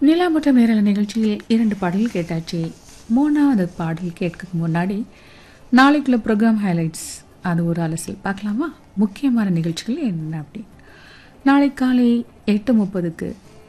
நிலா மற்றும் நேரல நிகழ்ச்சியில் இரண்டு பாடல் கேட்டாச்சு மூணாவது பாடல் கேட்க முன்னாடி நாளைக்குள்ள ப்ரோக்ராம் ஹைலைட்ஸ் அது ஒரு அலசல் பார்க்கலாமா முக்கியமான நிகழ்ச்சிகள் என்ன அப்படி நாளை காலை எட்டு முப்பதுக்கு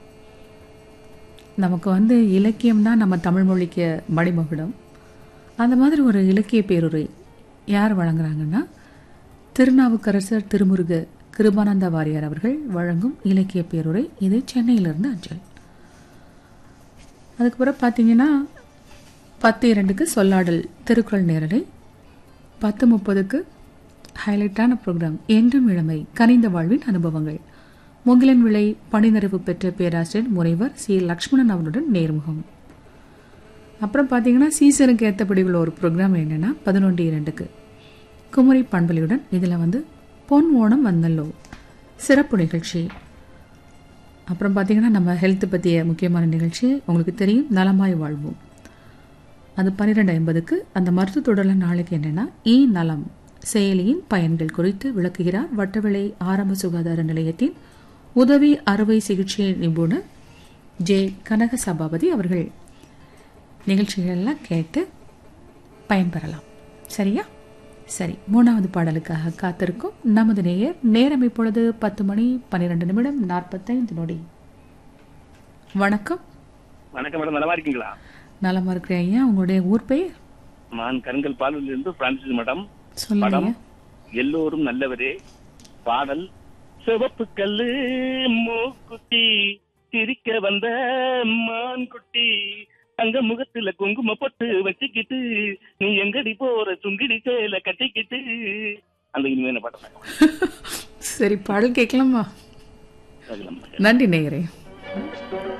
நமக்கு வந்து இலக்கியம் தான் நம்ம தமிழ் மொழிக்கு மடிமகுடம் அந்த மாதிரி ஒரு இலக்கிய பேருரை யார் வழங்குறாங்கன்னா திருநாவுக்கரசர் திருமுருக கிருபானந்த வாரியார் அவர்கள் வழங்கும் இலக்கிய பேருரை இது சென்னையிலிருந்து அஞ்சல் அதுக்கப்புறம் பார்த்தீங்கன்னா பத்து இரண்டுக்கு சொல்லாடல் திருக்குறள் நேரலை பத்து முப்பதுக்கு ஹைலைட்டான ப்ரோக்ராம் என்றும் இளமை கனிந்த வாழ்வின் அனுபவங்கள் முகிலன் விளை பணிநறிவு பெற்ற பேராசிரியர் முனைவர் சி லக்ஷ்மணன் அவருடன் நேர்முகம் அப்புறம் பார்த்தீங்கன்னா சீசனுக்கு ஏற்றபடி உள்ள ஒரு ப்ரோக்ராம் என்னென்னா பதினொன்று இரண்டுக்கு குமரி பண்பலியுடன் இதில் வந்து பொன் ஓணம் வந்தல்லோ சிறப்பு நிகழ்ச்சி அப்புறம் பார்த்தீங்கன்னா நம்ம ஹெல்த் பற்றிய முக்கியமான நிகழ்ச்சி உங்களுக்கு தெரியும் நலமாய் வாழ்வோம் அது பன்னிரெண்டு ஐம்பதுக்கு அந்த மருத்துவத்தொடரில் நாளைக்கு என்னென்னா இ நலம் செயலியின் பயன்கள் குறித்து விளக்குகிறார் வட்டவிளை ஆரம்ப சுகாதார நிலையத்தின் உதவி அறுவை சிகிச்சை நிபுணர் ஜே கனக சபாபதி அவர்கள் நிகழ்ச்சிகளெல்லாம் கேட்டு பயன்பெறலாம் சரியா சரி மூணாவது பாடலுக்காக காத்திருக்கும் நமது நேயர் நேரம் இப்பொழுது பத்து மணி பன்னிரெண்டு நிமிடம் நாற்பத்தைந்து நொடி வணக்கம் வணக்கம் மேடம் நலமா இருக்கீங்களா நலமா இருக்கிறேன் ஐயா உங்களுடைய ஊர் பெயர் நான் கருங்கல் பாலூரில் இருந்து பிரான்சிஸ் மேடம் சொல்லுங்க படம் எல்லோரும் நல்லவரே பாடல் சிவப்பு கல்லு மூக்குத்தி சிரிக்க வந்த மான் குட்டி தங்க முகத்துல குங்கும பொட்டு வச்சுக்கிட்டு நீ எங்கடி போற சுங்கிடி சேல கட்டிக்கிட்டு அந்த இனிமையான பாட்டம் சரி பாடல் கேட்கலாமா அதுல நன்றி நேயரே